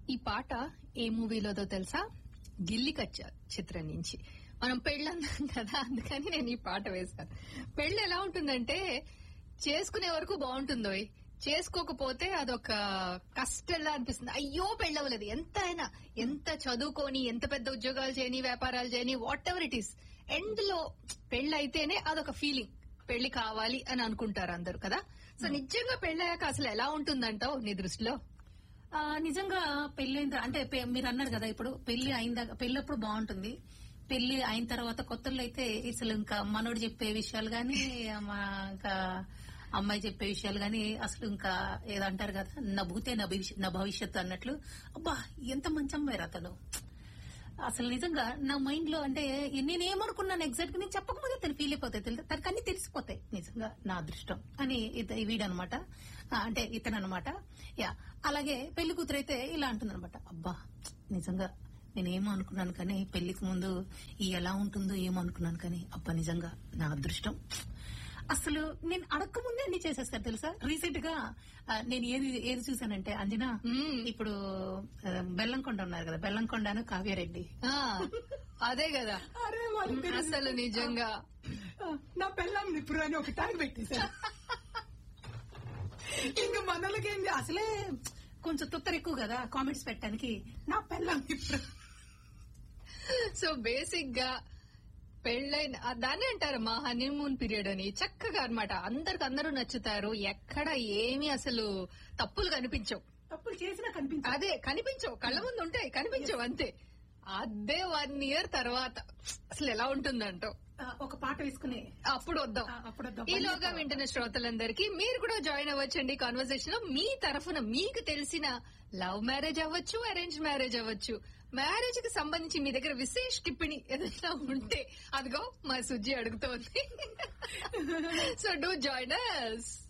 ఈ పాట ఏ మూవీలోదో తెలుసా గిల్లి కచ్చ చిత్రం నుంచి మనం పెళ్ళన్నాం కదా అందుకని నేను ఈ పాట వేశాను పెళ్ళి ఎలా ఉంటుందంటే చేసుకునే వరకు బాగుంటుందో చేసుకోకపోతే అదొక కష్టంలా అనిపిస్తుంది అయ్యో పెళ్ళవలేదు ఎంత అయినా ఎంత చదువుకొని ఎంత పెద్ద ఉద్యోగాలు చేయని వ్యాపారాలు చేయని whatever it is end లో పెళ్లి అయితేనే అదొక ఫీలింగ్ పెళ్లి కావాలి అని అనుకుంటారు అందరు కదా సో నిజంగా పెళ్ళయ్యాక అసలు ఎలా ఉంటుందంటావు నీ దృష్టిలో ఆ, నిజంగా పెళ్లి అయిన అంటే పె- మీరు అన్నారు కదా ఇప్పుడు పెళ్లి అయిన పెళ్ళప్పుడు బాగుంటుంది పెళ్లి అయిన తర్వాత కొత్తలో అయితే అసలు ఇంకా మనోడు చెప్పే విషయాలు గాని మా ఇంకా అమ్మాయి చెప్పే విషయాలు గాని అసలు ఇంకా ఏదంటారు కదా నా భూతే నా భవిష్య- నా భవిష్యత్తు అన్నట్లు అబ్బా ఎంత మంచి అమ్మాయి రా తను అసలు నిజంగా నా మైండ్ లో అంటే నేనేమనుకున్నాను ఎగ్జాక్ట్ గా నేను చెప్పకముందే తను ఫీల్ అయిపోతాయి తెలుసు తనకు అన్ని తెలిసిపోతాయి నిజంగా నా అదృష్టం అని ఇత- వీడనమాట ఆ, అంటే ఇతను అనమాట యా అలాగే పెళ్లి కూతురు అయితే ఇలా అంటుందన్నమాట అబ్బా నిజంగా నేనేమో అనుకున్నాను కానీ పెళ్లికి ముందు ఈ ఎలా ఉంటుందో ఏమో అనుకున్నాను కానీ అబ్బా నిజంగా నా అదృష్టం అసలు నేను అడక్క ముందే అన్ని చేసేస్తారు తెలుసా రీసెంట్ గా ఆ, నేను ఏది ఏది చూసానంటే అంజనా మ్మ్. ఇప్పుడు ఆ, బెల్లంకొండ ఉన్నారు కదా బెల్లంకొండను కావ్యారెడ్డి ఆ, అదే కదా అరే వాళ్ళు అసలు నిజంగా నా పెళ్ళాం ఇప్పుడు అని ఒక ట్యాగ్ పెట్టేశారు ఇంక మనలకేంది అసలే కొంచెం తుత్తర ఎక్కువ కదా కామెంట్స్ పెట్టడానికి నా పెళ్ళాం ఇప్పుడు సో బేసిక్ గా పెళ్ళైన ఆ, దాన్ని అంటారు మా హనీమూన్ పీరియడ్ అని చక్కగా అన్నమాట అందరికి అందరూ నచ్చుతారు ఎక్కడ ఏమీ అసలు తప్పులు కనిపించవు తప్పులు చేసినా కనిపించదు అదే కనిపించవు కళ్ళ ముందు ఉంటాయి కనిపించవు అంతే అదే వన్ ఇయర్ తర్వాత అసలు ఎలా ఉంటుందంటో ఆ, ఒక పాట వేసుకుని అప్పుడు వద్దాం ఆ, అప్పుడు వద్దాం. ఈలోగా వింటున్న శ్రోతలందరికీ మీరు కూడా జాయిన్ అవ్వచ్చండి కాన్వర్సేషన్ లో మీ తరఫున మీకు తెలిసిన లవ్ మ్యారేజ్ అవ్వచ్చు అరేంజ్ మ్యారేజ్ అవ్వచ్చు మ్యారేజ్ కి సంబంధించి మీ దగ్గర విశేష టిప్పణి ఏదైనా ఉంటే అదిగో మా సుజ్జి అడుగుతోంది సో డూ జాయిన్ అస్